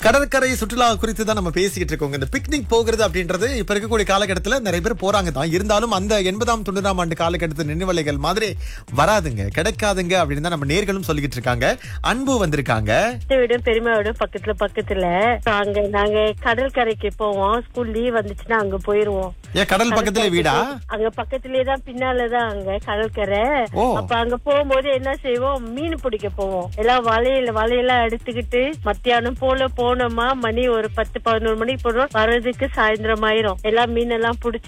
கடற்கரை சுற்றுலா குறித்து தான் நம்ம பேசிக்கிட்டு இருக்கோங்க இந்த பிக்னிக் போகிறது அப்படின்றது இப்ப இருக்கக்கூடிய காலகட்டத்துல நிறைய பேர் போறாங்க தான் இருந்தாலும் அந்த எண்பதாம் தொண்ணூறாம் ஆண்டு காலகட்டத்து நினைவலைகள் மாதிரி வராதுங்க கிடைக்காதுங்க அப்படின்னு தான் நம்ம நேர்களும் சொல்லிக்கிட்டு இருக்காங்க அன்பு வந்திருக்காங்க அத்தை வீடும் பெரியம்மா வீடும் பக்கத்துல பக்கத்துல அங்க நாங்க கடற்கரைக்கு போவோம் ஸ்கூல் லீவ் வந்துச்சுன்னா அங்க போயிருவோம் ஏன் கடல் பக்கத்துல வீடா அங்க பக்கத்துலயே தான் பின்னாலதான் அங்க கடற்கரை ஓ. அப்ப அங்க போகும்போது என்ன செய்வோம் மீன் பிடிக்க போவோம் எல்லாம் வலையில வலையெல்லாம் எடுத்துக்கிட்டு மத்தியானம் போல போனோமா மணி ஒரு பத்து பதினோரு மணிக்கு போனோம் வர்றதுக்கு சாயந்தரம் ஆயிரும் எல்லாம் மீன் எல்லாம் பிடிச்சி